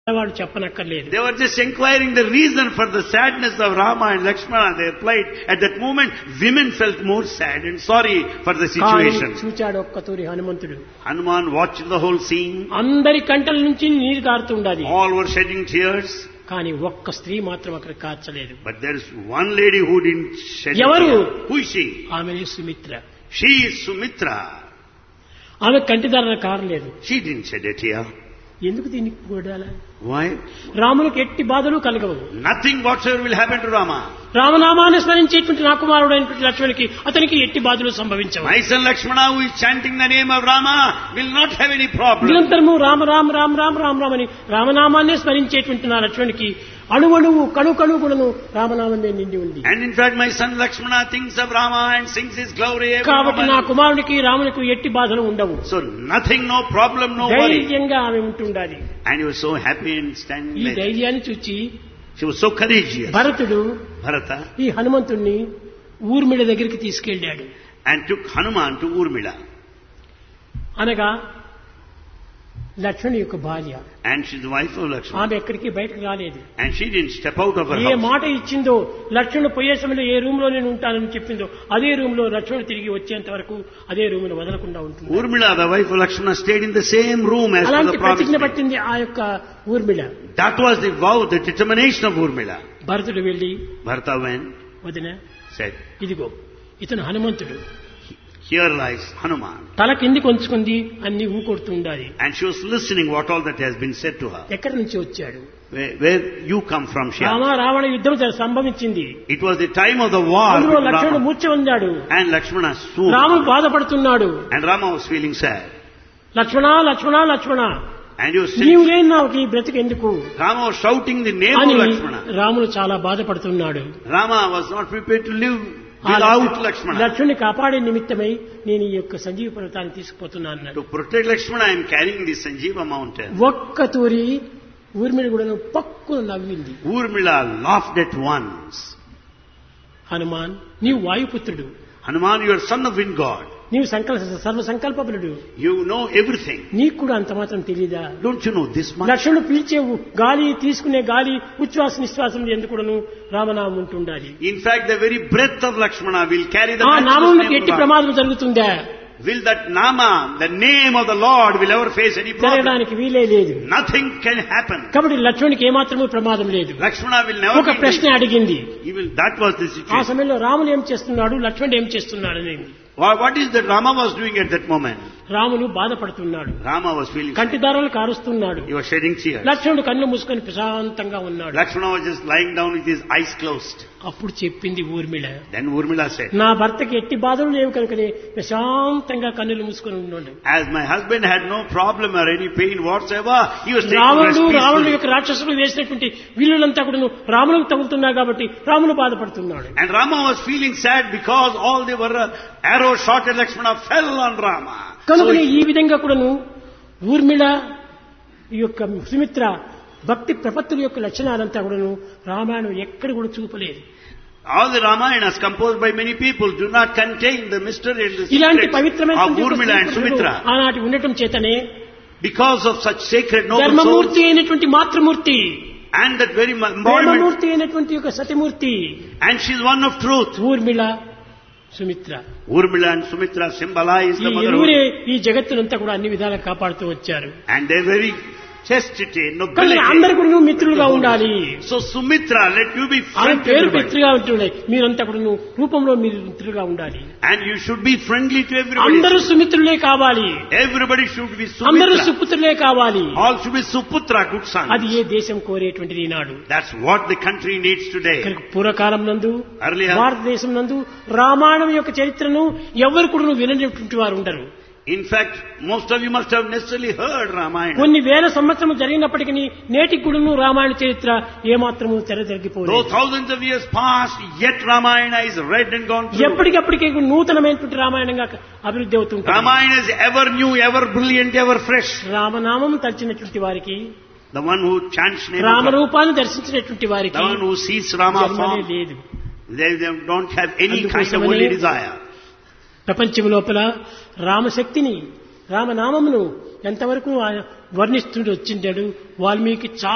వాడు చెప్పనక్కర్లేదు They were just inquiring the reason for the sadness of Rama and Lakshmana. They replied, at that moment, women felt more sad and sorry for the కానీ situation. చూచాడు ఒక్క తూరి హనుమంతుడు Hanuman watched the whole scene. అందరి కంటల నుంచి నీరు కారుతుండాలి All were shedding tears. కానీ ఒక్క స్త్రీ మాత్రం అక్కడ కార్చలేదు But there is one lady who didn't shed a Yavaru? tear. Who is she? ఆమె సుమిత్ర She is Sumitra. ఆమె కంటిదారణ కారలేదు She didn't shed a tear. ఎందుకు దీనికి కూడా Why? రామునికి ఎట్టి బాధలు కలగవు Nothing whatsoever will happen to Rama. రామనామాన్ని స్మరించేటువంటి నా కుమారుడైనటువంటి లక్ష్మణునికి అతనికి ఎట్టి బాధలు సంభవించవు My son Lakshmana who is chanting the name of Rama will not have any problem. నిరంతరము రామ రామ రామ రామ రామ రామ అని రామనామాన్నే స్మరించేటువంటి నా లక్ష్మణునికి అణువణువు కణు కణు గుణను రామనామందే నిండి ఉంది And in fact my son Lakshmana thinks of Rama and sings his glory every కాబట్టి నా moment. కుమారునికి రామునికి ఎట్టి బాధలు ఉండవు So nothing, no problem, no worry. ధైర్యంగా ఆమె ఉంటుండాలి And he was so happy and standing ఈ there. ధైర్యాన్ని చూచి She was so courageous. భరతుడు Bharata ఈ హనుమంతుణ్ణి ఊర్మిళ దగ్గరికి తీసుకెళ్ళాడు and took Hanuman to Urmila. అనగా లక్ష్మణి యొక్క భార్య And she's the wife of Lakshmana. ఆమె ఎక్కడికి బయటకు రాలేదు And she didn't step out of her A house. మాట ఇచ్చిందో లక్ష్మణుడు పోయే సమయంలో ఏ రూమ్ లో నేను ఉంటానని చెప్పిందో అదే రూమ్ లో లక్ష్మణుడు తిరిగి వచ్చేంత వరకు అదే రూమ్ ను వదలకుండా ఉంటుంది Urmila, the wife of Lakshmana, stayed in the same room as per అలాంటి the promise. ప్రతిజ్ఞ made. పట్టింది ఆ యొక్క Urmila That was the vow, the determination of Urmila. భరతుడు వెళ్లి Bharata went, వదిన said, ఇదిగో ఇతను హనుమంతుడు Here lies Hanuman. తల కిందికి ఉంచుకుంది అన్ని ఊకొడుతూ ఉండాలి And she was listening what all that has been said to her. ఎక్కడి నుంచి వచ్చాడు Where, where you come from, she Rama asked. Ravana యుద్ధం జ- సంభవించింది It was the time of the war అందులో with లక్ష్మణుడు Rama. మూర్ఛ పొందాడు And Lakshmana swooned. రాముడు బాధపడుతున్నాడు And Rama was feeling sad. Lakshmana Lakshmana Lakshmana And he was నీవు saying, లేని నాకు ఈ బ్రతికెందుకు Rama was shouting the name అని of Lakshmana. రాముడు చాలా బాధపడుతున్నాడు Rama was not prepared to live ఆ without Lakshmana. లక్ష్మణ్ణి కాపాడే నిమిత్తమై నేను ఈ యొక్క సంజీవ పర్వతాన్ని తీసుకుపోతున్నాను అన్నాడు To protect Lakshmana, I am carrying the Sanjeeva mountain. ఒక్క తూరి ఊర్మిడి కూడా పక్కున నవ్వింది Urmila laughed at once. Hanuman నీవు వాయుపుత్రుడు Hanuman, you are son of wind god. నీవు సంకల్ప సర్వ సంకల్పబలుడు You know everything. నీకు కూడా అంత మాత్రం తెలియదా Don't you know this much? లక్ష్మణుడు పీల్చేవు గాలి తీసుకునే గాలి ఉచ్ఛ్వాస నిశ్వాసం ఎందుకును రామనామం ఉంటుండాలి In fact, the very breath of Lakshmana will carry the ఆ matchless నామంకి name of ఎట్టి God. ప్రమాదం జరుగుతుందా Will that Nama, the name of the Lord, will ever face any problem? జరగడానికి వీలే లేదు Nothing can happen. కాబట్టి లక్ష్మణునికి ఏమాత్రము ప్రమాదం లేదు Lakshmana will never ఒక be ప్రశ్న అడిగింది He will, that was the ఆ situation. సమయంలో రాములు ఏం చేస్తున్నాడు లక్ష్మణుడు ఏం చేస్తున్నాడు అని Wha- What is that Rama was doing at that moment? Ramulu బాధపడుతున్నాడు Rama was feeling sad. కంటిదారాలు కారుస్తున్నాడు He was shedding tears. లక్ష్మణుడు కళ్ళు మూసుకొని ప్రశాంతంగా ఉన్నాడు Lakshmana was just lying down with his eyes closed. అప్పుడు చెప్పింది ఊర్మిళ Then Urmila said, నా భర్తకి ఎట్టి బాధలు లేవు కనుకనే ప్రశాంతంగా కన్నులు మూసుకొని ఉన్నాడు As my husband had no problem or any pain whatsoever, he was taking rest రావణుడు రావణుడు peacefully. యొక్క రాక్షసులు వేసినటువంటి విల్లులంతా కూడా రాములకు తగులుతున్నాయి కాబట్టి రాములు బాధపడుతున్నాడు And Rama was feeling sad because all the were uh, arrows shot at Lakshmana fell on Rama. So కనుకనే he- ఈ విధంగా కూడాను ఊర్మిళ ఈ యొక్క సుమిత్ర భక్తి ప్రపత్తుల యొక్క లక్షణాలంతా కూడాను రామాయణం ఎక్కడ కూడా చూపలేదు all the Ramayanas composed by many people do not contain the mystery and the ఇలాంటి secrets పవిత్రమైన of Urmila and Sumitra. ఆనాటి ఉండటం చేతనే Because of such sacred noble souls ధర్మమూర్తి అయినటువంటి మాతృమూర్తి and that very mo- embodiment, ప్రేమమూర్తి అయినటువంటి యొక్క సతిమూర్తి and she's one of truth. Urmila Sumitra Urmila and Sumitra symbolize ఈ the ఇరువురే motherhood. ఈ జగత్తునంతా కూడా అన్ని విధాలుగా కాపాడుతూ వచ్చారు And they're very chastity, కనుక అందరు nobility. కూడా మిత్రులుగా ఉండాలి So Sumitra, let you be ఆమె friend to పేరు everybody. మిత్రులుగా ఉంటున్నాయి మీరంతా కూడా రూపంలో మీరు మిత్రులుగా ఉండాలి And you should be friendly to అందరూ everybody. సుమిత్రులే కావాలి Everybody should be అందరూ Sumitra. సుపుత్రులే కావాలి All should be Suputra, good అది sons. ఏ దేశం కోరేటువంటిది ఈనాడు That's what the country needs today. కనుక పూర్వకాలం నందు Earlier, భారతదేశం నందు రామాయణం యొక్క చరిత్రను ఎవరు కూడా వినటువంటి వారు ఉండరు in fact, most of you must have necessarily heard Ramayana. కొన్ని వేల సంవత్సరం జరిగినప్పటికీ నేటికి కూడాను రామాయణ చరిత్ర ఏమాత్రము Though తెరదరిగిపోలేదు thousands of years passed, yet Ramayana is read and gone through. ఎప్పటికప్పటికీ నూతనమైనటువంటి రామాయణంగా అభివృద్ధి అవుతుంటుంది Ramayana is ever new, ever brilliant, ever fresh. రామనామం తలిచినటువంటి వారికి The one who chants name of God, రామరూపాన్ని దర్శించినటువంటి వారికి the one who sees Rama జన్మనే form, లేదు they, they don't have any kind of అందుకోసమనే worldly desire. ప్రపంచం లోపల రామశక్తిని రామనామమును ఎంతవరకు ఆయన వర్ణిస్తుంటూ వచ్చిండాడు వాల్మీకి చాలా